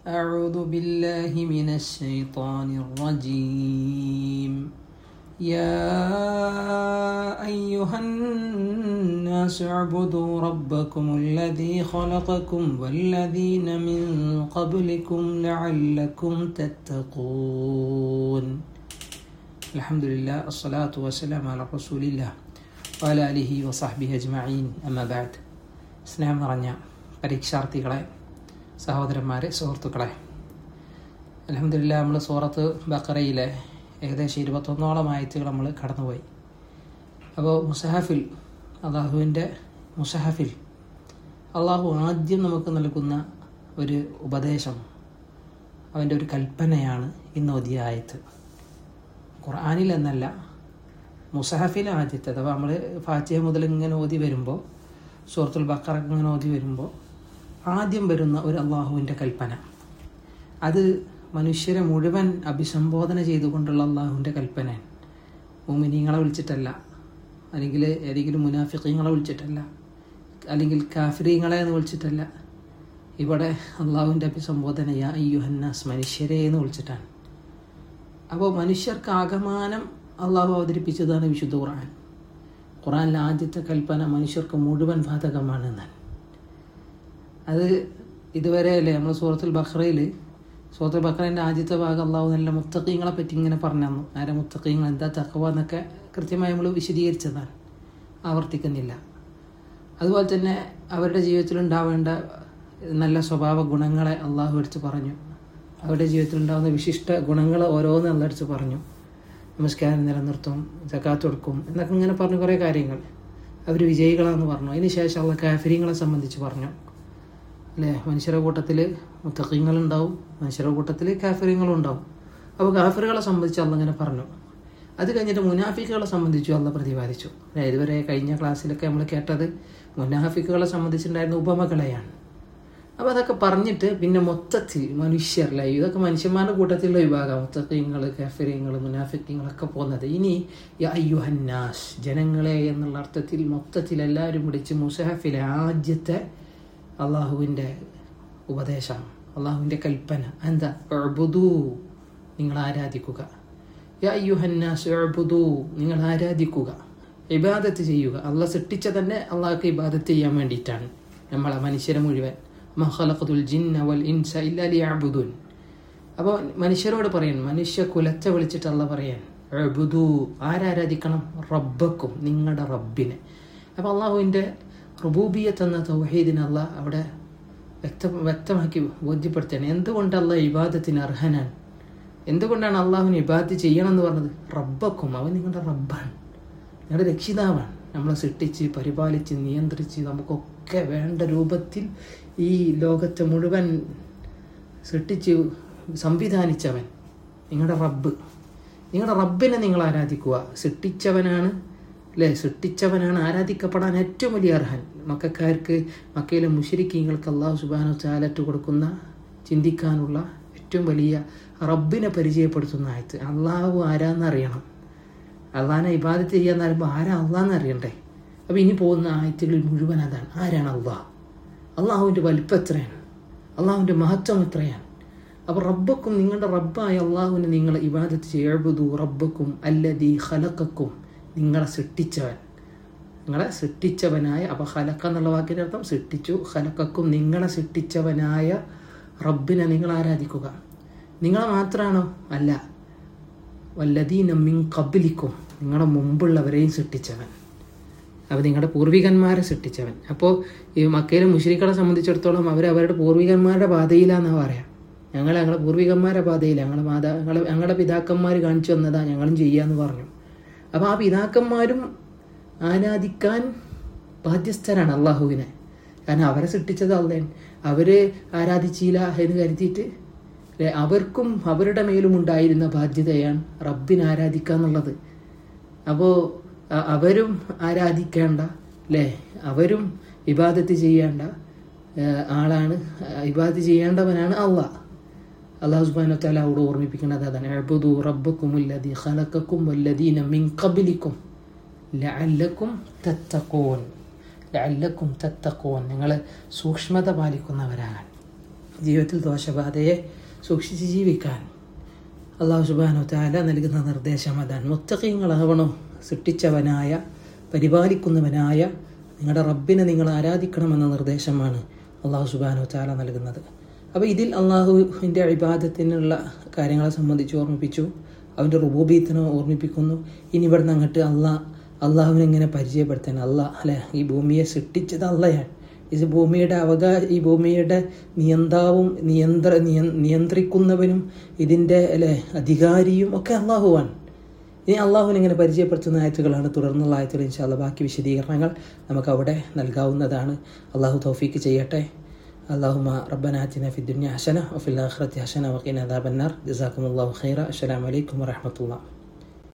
أعوذ بالله من الشيطان الرجيم يا أيها الناس اعبدوا ربكم الذي خلقكم والذين من قبلكم لعلكم تتقون الحمد لله الصلاة والسلام على رسول الله وعلى آله وصحبه أجمعين أما بعد സ്നേഹം നിറഞ്ഞ പരീക്ഷാർത്ഥികളെ സഹോദരന്മാരെ സുഹൃത്തുക്കളെ അലഹമില്ല നമ്മൾ സൂറത്ത് ബക്കറയിലെ ഏകദേശം ഇരുപത്തൊന്നോളം ആയത്തുകൾ നമ്മൾ കടന്നുപോയി അപ്പോൾ മുസഹഫിൽ അള്ളാഹുവിൻ്റെ മുസഹഫിൽ അള്ളാഹു ആദ്യം നമുക്ക് നൽകുന്ന ഒരു ഉപദേശം അവൻ്റെ ഒരു കൽപ്പനയാണ് ഇന്ന് ഓതിയ ആയത്ത് ഖുർആാനിൽ എന്നല്ല മുസഹഫിൽ ആദ്യത്തെ അഥവാ നമ്മൾ ഫാത്തിഹ മുതൽ ഇങ്ങനെ ഓതി വരുമ്പോൾ സൂറത്തുൽ ബക്കറ ഇങ്ങനെ ഓതി വരുമ്പോൾ ആദ്യം വരുന്ന ഒരു അള്ളാഹുവിൻ്റെ കൽപ്പന അത് മനുഷ്യരെ മുഴുവൻ അഭിസംബോധന ചെയ്തുകൊണ്ടുള്ള അള്ളാഹുവിൻ്റെ കൽപ്പന മുമിനീങ്ങളെ വിളിച്ചിട്ടല്ല അല്ലെങ്കിൽ ഏതെങ്കിലും മുനാഫിഖീങ്ങളെ വിളിച്ചിട്ടല്ല അല്ലെങ്കിൽ കാഫിരീങ്ങളെ എന്ന് വിളിച്ചിട്ടല്ല ഇവിടെ അള്ളാഹുവിൻ്റെ അഭിസംബോധന യാ അയ്യുഹന്നാസ് മനുഷ്യരെ എന്ന് വിളിച്ചിട്ടാണ് അപ്പോൾ മനുഷ്യർക്ക് ആകമാനം അള്ളാഹു അവതരിപ്പിച്ചതാണ് വിശുദ്ധ ഖുർആൻ ഖുറാനിലെ ആദ്യത്തെ കൽപ്പന മനുഷ്യർക്ക് മുഴുവൻ ബാധകമാണ് എന്നാണ് അത് ഇതുവരെ അല്ലേ നമ്മൾ സൂറത്തുൽ ബഹ്റയിൽ സൂറത്തുൽ ബഹ്റേൻ്റെ ആദ്യത്തെ ഭാഗം അള്ളാഹു നല്ല മുത്തക്കീങ്ങളെ പറ്റി ഇങ്ങനെ പറഞ്ഞു തന്നു ആരെ മുത്തക്കീങ്ങൾ എന്താ തക്കവ എന്നൊക്കെ കൃത്യമായി നമ്മൾ വിശദീകരിച്ചതാണ് ആവർത്തിക്കുന്നില്ല അതുപോലെ തന്നെ അവരുടെ ജീവിതത്തിൽ ഉണ്ടാവേണ്ട നല്ല സ്വഭാവ ഗുണങ്ങളെ അള്ളാഹു എടുത്ത് പറഞ്ഞു അവരുടെ ജീവിതത്തിൽ ഉണ്ടാകുന്ന വിശിഷ്ട ഗുണങ്ങൾ ഓരോന്ന് അള്ളടിച്ച് പറഞ്ഞു നമസ്കാരം നിലനിർത്തും ജക്കാത്ത് കൊടുക്കും എന്നൊക്കെ ഇങ്ങനെ പറഞ്ഞു കുറേ കാര്യങ്ങൾ അവർ വിജയികളാന്ന് പറഞ്ഞു അതിന് ശേഷം അള്ള കാഫര്യങ്ങളെ സംബന്ധിച്ച് പറഞ്ഞു അല്ലേ മനുഷ്യരുടെ കൂട്ടത്തിൽ മുത്തക്കീങ്ങളുണ്ടാവും മനുഷ്യരുടെ കൂട്ടത്തിൽ കാഫര്യങ്ങളും ഉണ്ടാവും അപ്പോൾ കാഫറുകളെ സംബന്ധിച്ച് അള്ള ഇങ്ങനെ പറഞ്ഞു അത് കഴിഞ്ഞിട്ട് മുനാഫിക്കുകളെ സംബന്ധിച്ചു അള്ള പ്രതിപാദിച്ചു ഇതുവരെ കഴിഞ്ഞ ക്ലാസ്സിലൊക്കെ നമ്മൾ കേട്ടത് മുനാഫിക്കുകളെ സംബന്ധിച്ചിട്ടുണ്ടായിരുന്ന ഉപമകളെയാണ് അപ്പോൾ അതൊക്കെ പറഞ്ഞിട്ട് പിന്നെ മൊത്തത്തിൽ മനുഷ്യരല്ലേ ഇതൊക്കെ മനുഷ്യന്മാരുടെ കൂട്ടത്തിലുള്ള വിഭാഗം മുത്തക്കീങ്ങൾ കാഫര്യങ്ങൾ മുനാഫിക്കങ്ങളൊക്കെ പോകുന്നത് ഇനി അയ്യുഹന്നാസ് ജനങ്ങളെ എന്നുള്ള അർത്ഥത്തിൽ മൊത്തത്തിൽ എല്ലാവരും പിടിച്ച് മുസഹഫിലെ ആദ്യത്തെ അള്ളാഹുവിൻ്റെ ഉപദേശം അള്ളാഹുവിൻ്റെ കൽപ്പന എന്താ എഴുബുദൂ നിങ്ങൾ ആരാധിക്കുക യാ അയ്യുഹന്നാസ് എഴുബുദൂ നിങ്ങൾ ആരാധിക്കുക ഇബാദത്ത് ചെയ്യുക അള്ളാഹ് സൃഷ്ടിച്ച തന്നെ അള്ളാഹ്ക്ക് ഇബാദത്ത് ചെയ്യാൻ വേണ്ടിയിട്ടാണ് നമ്മളെ മനുഷ്യരെ മുഴുവൻ മഹലഖുൽ ജിന്ന വൽ ഇൻസ ഇല്ലാ ലിയഅബുദുൻ അപ്പോൾ മനുഷ്യരോട് പറയുന്നു മനുഷ്യ കുലത്തെ വിളിച്ചിട്ട് അല്ല പറയാൻ എഴുബുദു ആരാരാധിക്കണം റബ്ബക്കും നിങ്ങളുടെ റബ്ബിനെ അപ്പോൾ അള്ളാഹുവിൻ്റെ റുബൂബിയത്ത് എന്ന തൗഹീദിന് അല്ല അവിടെ വ്യക്ത വ്യക്തമാക്കി ബോധ്യപ്പെടുത്തുകയാണ് എന്തുകൊണ്ട് അല്ല ഇബാദത്തിന് അർഹനാണ് എന്തുകൊണ്ടാണ് അള്ളാഹുവിന് ഇബാദത്ത് ചെയ്യണം എന്ന് പറഞ്ഞത് റബ്ബക്കും അവൻ നിങ്ങളുടെ റബ്ബാണ് നിങ്ങളുടെ രക്ഷിതാവാണ് നമ്മളെ സൃഷ്ടിച്ച് പരിപാലിച്ച് നിയന്ത്രിച്ച് നമുക്കൊക്കെ വേണ്ട രൂപത്തിൽ ഈ ലോകത്തെ മുഴുവൻ സൃഷ്ടിച്ച് സംവിധാനിച്ചവൻ നിങ്ങളുടെ റബ്ബ് നിങ്ങളുടെ റബ്ബിനെ നിങ്ങൾ ആരാധിക്കുക സൃഷ്ടിച്ചവനാണ് അല്ലേ സൃഷ്ടിച്ചവനാണ് ആരാധിക്കപ്പെടാൻ ഏറ്റവും വലിയ അർഹൻ മക്കാർക്ക് മക്കയിലെ മുഷരിക്കീങ്ങൾക്ക് അള്ളാഹു സുബാനോ ചാലറ്റ് കൊടുക്കുന്ന ചിന്തിക്കാനുള്ള ഏറ്റവും വലിയ റബ്ബിനെ പരിചയപ്പെടുത്തുന്ന ആയത്ത് അള്ളാഹു ആരാന്നറിയണം അള്ളാഹിനെ ഇബാദത്ത് ചെയ്യാന്ന് പറയുമ്പോൾ ആരാ അള്ളാന്ന് അറിയണ്ടേ അപ്പോൾ ഇനി പോകുന്ന ആയത്തുകളിൽ മുഴുവൻ അതാണ് ആരാണ് അള്ളാഹ് അള്ളാഹുവിൻ്റെ വലിപ്പം എത്രയാണ് അള്ളാഹുവിൻ്റെ മഹത്വം എത്രയാണ് അപ്പോൾ റബ്ബക്കും നിങ്ങളുടെ റബ്ബായ അള്ളാഹുവിനെ നിങ്ങൾ ഇബാദത്ത് ചെയ്യബുദു റബ്ബക്കും അല്ലദീ ഖലക്കും നിങ്ങളെ സൃഷ്ടിച്ചവൻ നിങ്ങളെ സൃഷ്ടിച്ചവനായ അപ്പോൾ ഖലക്ക എന്നുള്ള വാക്കിൻ്റെ അർത്ഥം സൃഷ്ടിച്ചു ഖലക്കും നിങ്ങളെ സൃഷ്ടിച്ചവനായ റബ്ബിനെ നിങ്ങൾ ആരാധിക്കുക നിങ്ങളെ മാത്രമാണോ അല്ല വല്ലദീന മിൻ കബിലിക്കും നിങ്ങളുടെ മുമ്പുള്ളവരെയും സൃഷ്ടിച്ചവൻ അപ്പോൾ നിങ്ങളുടെ പൂർവികന്മാരെ സൃഷ്ടിച്ചവൻ അപ്പോൾ ഈ മക്കയിലെ മുഷരിക്കളെ സംബന്ധിച്ചിടത്തോളം അവർ അവരുടെ പൂർവികന്മാരുടെ പാതയിലാണെന്നാണ് പറയാം ഞങ്ങൾ ഞങ്ങളുടെ പൂർവികന്മാരുടെ പാതയിൽ ഞങ്ങളുടെ മാതാ ഞങ്ങളെ ഞങ്ങളുടെ പിതാക്കന്മാർ കാണിച്ചു തന്നതാ ഞങ്ങളും ചെയ്യാന്ന് പറഞ്ഞു അപ്പോൾ ആ പിതാക്കന്മാരും ആരാധിക്കാൻ ബാധ്യസ്ഥരാണ് അള്ളാഹുവിനെ കാരണം അവരെ സൃഷ്ടിച്ചത് അള്ളേൻ അവർ ആരാധിച്ചില്ല എന്ന് കരുതിയിട്ട് അവർക്കും അവരുടെ മേലും ഉണ്ടായിരുന്ന ബാധ്യതയാണ് റബ്ബിനെ ആരാധിക്കുക എന്നുള്ളത് അപ്പോൾ അവരും ആരാധിക്കേണ്ട അല്ലേ അവരും ഇബാദത്ത് ചെയ്യേണ്ട ആളാണ് ഇബാദത്ത് ചെയ്യേണ്ടവനാണ് അള്ളാഹ് അള്ളാഹു സുബാന താല അവിടെ ഓർമ്മിപ്പിക്കുന്നത് അതാണ് അബുദു റബ്ബക്കും ഉല്ലദി ഖലക്കും വല്ലദീന മിൻ ഖബിലിക്കും ലഅല്ലക്കും തത്തക്കോൻ ലഅല്ലക്കും തത്തക്കോൻ നിങ്ങൾ സൂക്ഷ്മത പാലിക്കുന്നവരാകാൻ ജീവിതത്തിൽ ദോഷബാധയെ സൂക്ഷിച്ച് ജീവിക്കാൻ അള്ളാഹു സുബാനു താല നൽകുന്ന നിർദ്ദേശം അതാണ് മുത്തക്കീങ്ങളാവണോ സൃഷ്ടിച്ചവനായ പരിപാലിക്കുന്നവനായ നിങ്ങളുടെ റബ്ബിനെ നിങ്ങൾ ആരാധിക്കണമെന്ന നിർദ്ദേശമാണ് അള്ളാഹു സുബാനു താല നൽകുന്നത് അപ്പോൾ ഇതിൽ അള്ളാഹുവിൻ്റെ അഭിബാധത്തിനുള്ള കാര്യങ്ങളെ സംബന്ധിച്ച് ഓർമ്മിപ്പിച്ചു അവൻ്റെ റുബൂബീത്തിനെ ഓർമ്മിപ്പിക്കുന്നു ഇനി ഇവിടുന്ന് അങ്ങോട്ട് അള്ളാഹ് അള്ളാഹുവിനെ എങ്ങനെ പരിചയപ്പെടുത്താൻ അള്ളാഹ് അല്ലെ ഈ ഭൂമിയെ സൃഷ്ടിച്ചത് അള്ളയാണ് ഇത് ഭൂമിയുടെ അവകാശ ഈ ഭൂമിയുടെ നിയന്താവും നിയന്ത്ര നിയന്ത്രിക്കുന്നവനും ഇതിൻ്റെ അല്ലെ അധികാരിയും ഒക്കെ അള്ളാഹുവാണ് ഇനി അള്ളാഹുവിനെ ഇങ്ങനെ പരിചയപ്പെടുത്തുന്ന ആയത്തുകളാണ് തുടർന്നുള്ള ആയത്തുകൾ ഇൻഷാല്ല ബാക്കി വിശദീകരണങ്ങൾ നമുക്ക് അവിടെ നൽകാവുന്നതാണ് അള്ളാഹു തൗഫീക്ക് ചെയ്യട്ടെ اللهم ربنا آتنا في الدنيا حسنة وفي الآخرة حسنة وقنا عذاب النار جزاكم الله خيرا السلام عليكم ورحمة الله